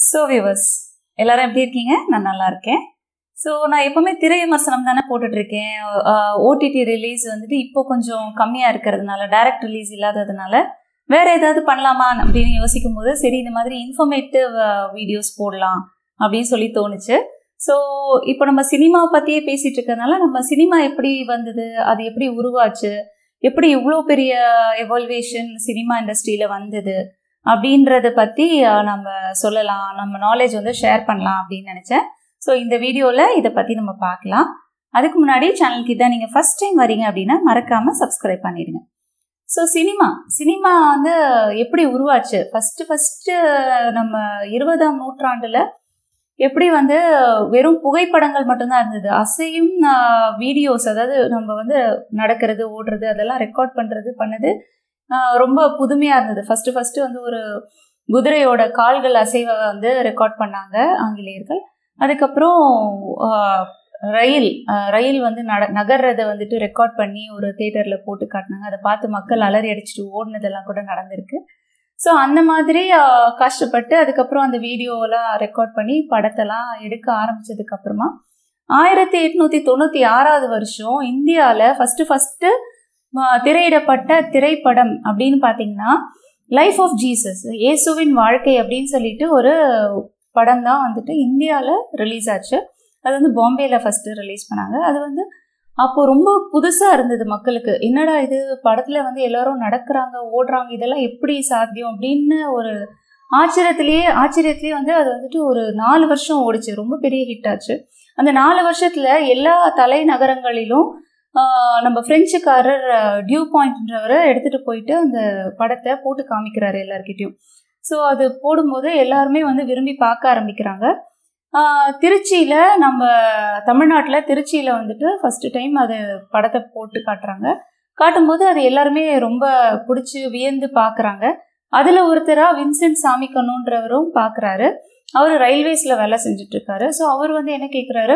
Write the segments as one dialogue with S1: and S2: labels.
S1: so viewers எல்லாரும் எப்படி இருக்கீங்க நான் நல்லா இருக்கேன் ஸோ நான் எப்போவுமே திரை விமர்சனம் தானே போட்டுட்ருக்கேன் ஓடிடி ரிலீஸ் வந்துட்டு இப்போ கொஞ்சம் கம்மியாக இருக்கிறதுனால டைரக்ட் ரிலீஸ் இல்லாததுனால வேறு ஏதாவது பண்ணலாமா அப்படின்னு யோசிக்கும் போது சரி இந்த மாதிரி இன்ஃபர்மேட்டிவ் வீடியோஸ் போடலாம் அப்படின்னு சொல்லி தோணுச்சு ஸோ இப்போ நம்ம சினிமாவை பற்றியே பேசிகிட்டு இருக்கிறதுனால நம்ம சினிமா எப்படி வந்தது அது எப்படி உருவாச்சு எப்படி இவ்வளோ பெரிய எவால்வேஷன் சினிமா இண்டஸ்ட்ரியில் வந்தது அப்படின்றத பற்றி நம்ம சொல்லலாம் நம்ம நாலேஜ் வந்து ஷேர் பண்ணலாம் அப்படின்னு நினச்சேன் ஸோ இந்த வீடியோவில் இதை பற்றி நம்ம பார்க்கலாம் அதுக்கு முன்னாடி சேனலுக்கு இதான் நீங்கள் ஃபஸ்ட் டைம் வரீங்க அப்படின்னா மறக்காமல் சப்ஸ்கிரைப் பண்ணிடுங்க ஸோ சினிமா சினிமா வந்து எப்படி உருவாச்சு ஃபஸ்ட்டு ஃபஸ்ட்டு நம்ம இருபதாம் நூற்றாண்டில் எப்படி வந்து வெறும் புகைப்படங்கள் மட்டும்தான் இருந்தது அசையும் வீடியோஸ் அதாவது நம்ம வந்து நடக்கிறது ஓடுறது அதெல்லாம் ரெக்கார்ட் பண்ணுறது பண்ணது ரொம்ப புதுமையாக இருந்தது ஃபஸ்ட்டு ஃபஸ்ட்டு வந்து ஒரு குதிரையோட கால்கள் அசைவை வந்து ரெக்கார்ட் பண்ணாங்க ஆங்கிலேயர்கள் அதுக்கப்புறம் ரயில் ரயில் வந்து நட நகர்றதை வந்துட்டு ரெக்கார்ட் பண்ணி ஒரு தேட்டரில் போட்டு காட்டினாங்க அதை பார்த்து மக்கள் அலறி அடிச்சுட்டு ஓடினதெல்லாம் கூட நடந்திருக்கு ஸோ அந்த மாதிரி கஷ்டப்பட்டு அதுக்கப்புறம் அந்த வீடியோவெல்லாம் ரெக்கார்ட் பண்ணி படத்தெல்லாம் எடுக்க ஆரம்பித்ததுக்கப்புறமா ஆயிரத்தி எட்நூற்றி தொண்ணூற்றி ஆறாவது வருஷம் இந்தியாவில் ஃபஸ்ட்டு ஃபஸ்ட்டு திரையிடப்பட்ட திரைப்படம் அப்படின்னு பார்த்தீங்கன்னா லைஃப் ஆஃப் ஜீசஸ் இயேசுவின் வாழ்க்கை அப்படின்னு சொல்லிட்டு ஒரு படம் தான் வந்துட்டு இந்தியாவில் ரிலீஸ் ஆச்சு அது வந்து பாம்பேயில் ஃபஸ்ட்டு ரிலீஸ் பண்ணாங்க அது வந்து அப்போ ரொம்ப புதுசாக இருந்தது மக்களுக்கு என்னடா இது படத்தில் வந்து எல்லாரும் நடக்கிறாங்க ஓடுறாங்க இதெல்லாம் எப்படி சாத்தியம் அப்படின்னு ஒரு ஆச்சரியத்திலேயே ஆச்சரியத்திலேயே வந்து அது வந்துட்டு ஒரு நாலு வருஷம் ஓடிச்சு ரொம்ப பெரிய ஹிட் ஆச்சு அந்த நாலு வருஷத்தில் எல்லா தலைநகரங்களிலும் நம்ம ஃப்ரெஞ்சுக்காரர் டியூ பாயிண்ட்ன்றவரை எடுத்துகிட்டு போயிட்டு அந்த படத்தை போட்டு காமிக்கிறாரு எல்லாருக்கிட்டையும் ஸோ அது போடும்போது எல்லாருமே வந்து விரும்பி பார்க்க ஆரம்பிக்கிறாங்க திருச்சியில் நம்ம தமிழ்நாட்டில் திருச்சியில் வந்துட்டு ஃபஸ்ட்டு டைம் அது படத்தை போட்டு காட்டுறாங்க காட்டும்போது அது எல்லாருமே ரொம்ப பிடிச்சி வியந்து பார்க்குறாங்க அதில் ஒருத்தராக வின்சென்ட் சாமிக்கண்ணுன்றவரும் பார்க்குறாரு அவர் ரயில்வேஸில் வேலை செஞ்சிட்ருக்காரு ஸோ அவர் வந்து என்ன கேட்குறாரு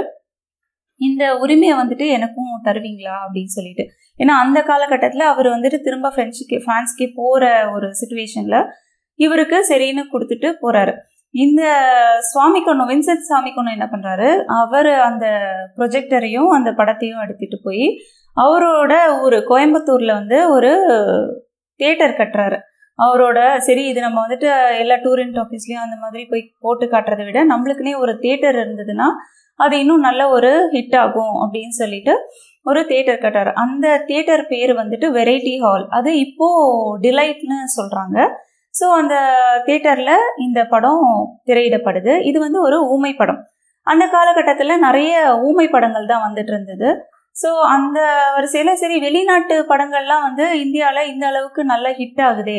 S1: இந்த உரிமையை வந்துட்டு எனக்கும் தருவீங்களா அப்படின்னு சொல்லிட்டு ஏன்னா அந்த காலகட்டத்தில் அவர் வந்துட்டு திரும்ப ஃப்ரெண்ட்ஸுக்கு ஃப்ரான்ஸ்க்கே போகிற ஒரு சுச்சுவேஷனில் இவருக்கு சரின்னு கொடுத்துட்டு போகிறாரு இந்த சுவாமி கொண்டு வின்சென்ட் சுவாமி கொண்டு என்ன பண்ணுறாரு அவர் அந்த ப்ரொஜெக்டரையும் அந்த படத்தையும் எடுத்துகிட்டு போய் அவரோட ஒரு கோயம்புத்தூரில் வந்து ஒரு தேட்டர் கட்டுறாரு அவரோட சரி இது நம்ம வந்துட்டு எல்லா டூரிஸ்ட் ஆஃபீஸ்லேயும் அந்த மாதிரி போய் போட்டு காட்டுறதை விட நம்மளுக்குனே ஒரு தேட்டர் இருந்ததுன்னா அது இன்னும் நல்ல ஒரு ஹிட் ஆகும் அப்படின்னு சொல்லிட்டு ஒரு தேட்டர் கட்டார் அந்த தேட்டர் பேர் வந்துட்டு வெரைட்டி ஹால் அது இப்போது டிலைட்னு சொல்கிறாங்க ஸோ அந்த தேட்டரில் இந்த படம் திரையிடப்படுது இது வந்து ஒரு ஊமை படம் அந்த காலகட்டத்தில் நிறைய ஊமை படங்கள் தான் வந்துட்டு இருந்தது ஸோ அந்த வரிசையில் சரி வெளிநாட்டு படங்கள்லாம் வந்து இந்தியாவில் இந்த அளவுக்கு நல்ல ஹிட் ஆகுதே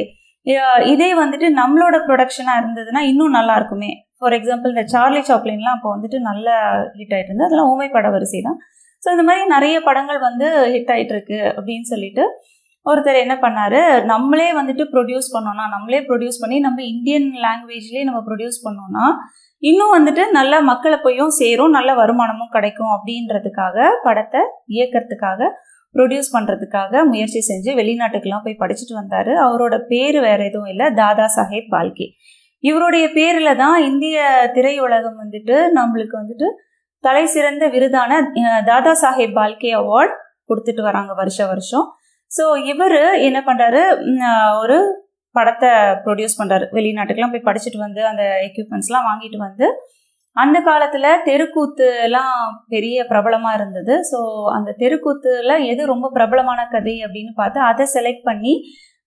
S1: இதே வந்துட்டு நம்மளோட ப்ரொடக்ஷனாக இருந்ததுன்னா இன்னும் நல்லா இருக்குமே ஃபார் எக்ஸாம்பிள் இந்த சார்லி சாப்ளின்லாம் அப்போ வந்துட்டு நல்ல ஹிட் ஆகிட்டு இருந்தது அதெல்லாம் ஊமை பட வரிசை தான் ஸோ இந்த மாதிரி நிறைய படங்கள் வந்து ஹிட் ஆகிட்டு இருக்கு அப்படின்னு சொல்லிட்டு ஒருத்தர் என்ன பண்ணார் நம்மளே வந்துட்டு ப்ரொடியூஸ் பண்ணோன்னா நம்மளே ப்ரொடியூஸ் பண்ணி நம்ம இந்தியன் லாங்குவேஜ்லேயே நம்ம ப்ரொடியூஸ் பண்ணோன்னா இன்னும் வந்துட்டு நல்ல மக்களை போயும் சேரும் நல்ல வருமானமும் கிடைக்கும் அப்படின்றதுக்காக படத்தை இயக்கிறதுக்காக ப்ரொடியூஸ் பண்ணுறதுக்காக முயற்சி செஞ்சு வெளிநாட்டுக்கெல்லாம் போய் படிச்சுட்டு வந்தார் அவரோட பேர் வேறு எதுவும் இல்லை தாதா சாஹேப் பால்கே இவருடைய பேரில் தான் இந்திய திரையுலகம் வந்துட்டு நம்மளுக்கு வந்துட்டு தலை சிறந்த விருதான தாதா சாஹேப் பால்கே அவார்ட் கொடுத்துட்டு வராங்க வருஷ வருஷம் ஸோ இவர் என்ன பண்ணுறாரு ஒரு படத்தை ப்ரொடியூஸ் பண்ணுறாரு வெளிநாட்டுக்கெலாம் போய் படிச்சுட்டு வந்து அந்த எக்யூப்மெண்ட்ஸ்லாம் வாங்கிட்டு வந்து அந்த காலத்தில் தெருக்கூத்து எல்லாம் பெரிய பிரபலமாக இருந்தது ஸோ அந்த தெருக்கூத்துல எது ரொம்ப பிரபலமான கதை அப்படின்னு பார்த்து அதை செலக்ட் பண்ணி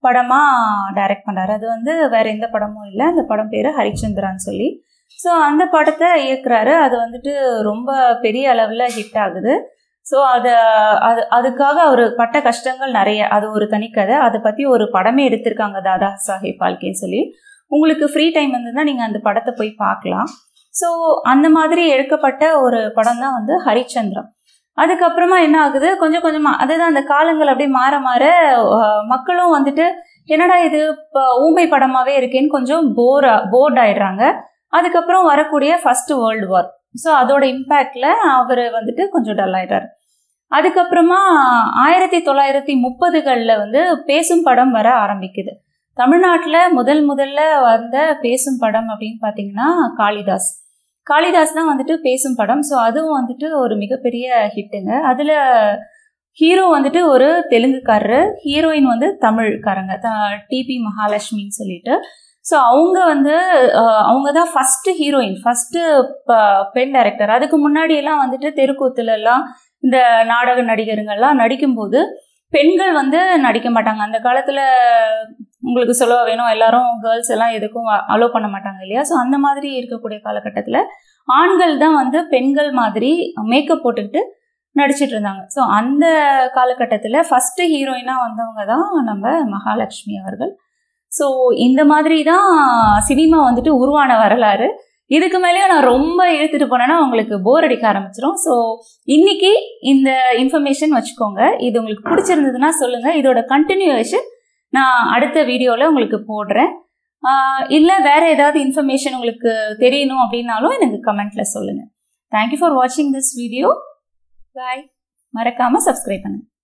S1: படமாக டைரக்ட் பண்ணுறாரு அது வந்து வேறு எந்த படமும் இல்லை அந்த படம் பேர் ஹரிச்சந்திரான்னு சொல்லி ஸோ அந்த படத்தை இயக்குறாரு அது வந்துட்டு ரொம்ப பெரிய அளவில் ஹிட் ஆகுது ஸோ அதை அது அதுக்காக அவர் பட்ட கஷ்டங்கள் நிறைய அது ஒரு தனிக்கதை அதை பற்றி ஒரு படமே எடுத்திருக்காங்க தாதா சாஹேப் பால்கேன்னு சொல்லி உங்களுக்கு ஃப்ரீ டைம் இருந்ததுன்னா நீங்கள் அந்த படத்தை போய் பார்க்கலாம் ஸோ அந்த மாதிரி எடுக்கப்பட்ட ஒரு படம் தான் வந்து ஹரிச்சந்திரம் அதுக்கப்புறமா என்ன ஆகுது கொஞ்சம் கொஞ்சமாக அதுதான் அந்த காலங்கள் அப்படியே மாற மாற மக்களும் வந்துட்டு என்னடா இது இப்போ ஊமை படமாகவே இருக்கேன்னு கொஞ்சம் போரா போர்ட் ஆயிடுறாங்க அதுக்கப்புறம் வரக்கூடிய ஃபர்ஸ்ட் வேர்ல்டு வார் ஸோ அதோட இம்பேக்டில் அவர் வந்துட்டு கொஞ்சம் டல் ஆயிட்டார் அதுக்கப்புறமா ஆயிரத்தி தொள்ளாயிரத்தி முப்பதுகளில் வந்து பேசும் படம் வர ஆரம்பிக்குது தமிழ்நாட்டில் முதல் முதல்ல வந்த பேசும் படம் அப்படின்னு பார்த்தீங்கன்னா காளிதாஸ் காளிதாஸ் தான் வந்துட்டு பேசும் படம் ஸோ அதுவும் வந்துட்டு ஒரு மிகப்பெரிய ஹிட்டுங்க அதில் ஹீரோ வந்துட்டு ஒரு தெலுங்குக்காரரு ஹீரோயின் வந்து தமிழ்காரங்க த டிபி மகாலட்சுமின்னு சொல்லிட்டு ஸோ அவங்க வந்து அவங்க தான் ஃபஸ்ட்டு ஹீரோயின் ஃபஸ்ட்டு பெண் டைரக்டர் அதுக்கு முன்னாடியெல்லாம் வந்துட்டு தெருக்கூத்துலலாம் இந்த நாடக நடிகருங்கள்லாம் நடிக்கும்போது பெண்கள் வந்து நடிக்க மாட்டாங்க அந்த காலத்தில் உங்களுக்கு சொல்ல வேணும் எல்லாரும் கேர்ள்ஸ் எல்லாம் எதுக்கும் அலோவ் பண்ண மாட்டாங்க இல்லையா ஸோ அந்த மாதிரி இருக்கக்கூடிய காலகட்டத்தில் ஆண்கள் தான் வந்து பெண்கள் மாதிரி மேக்கப் போட்டுக்கிட்டு நடிச்சிட்டு இருந்தாங்க ஸோ அந்த காலகட்டத்தில் ஃபஸ்ட்டு ஹீரோயினாக வந்தவங்க தான் நம்ம மகாலட்சுமி அவர்கள் ஸோ இந்த மாதிரி தான் சினிமா வந்துட்டு உருவான வரலாறு இதுக்கு மேலேயும் நான் ரொம்ப இழுத்துட்டு போனேன்னா உங்களுக்கு போர் அடிக்க ஆரம்பிச்சிடும் ஸோ இன்னைக்கு இந்த இன்ஃபர்மேஷன் வச்சுக்கோங்க இது உங்களுக்கு பிடிச்சிருந்ததுன்னா சொல்லுங்கள் இதோட கண்டினியூவேஷன் நான் அடுத்த வீடியோவில் உங்களுக்கு போடுறேன் இல்லை வேறு ஏதாவது இன்ஃபர்மேஷன் உங்களுக்கு தெரியணும் அப்படின்னாலும் எனக்கு கமெண்ட்டில் சொல்லுங்கள் தேங்க்யூ ஃபார் வாட்சிங் திஸ் வீடியோ பாய் மறக்காமல் சப்ஸ்கிரைப் பண்ணுங்கள்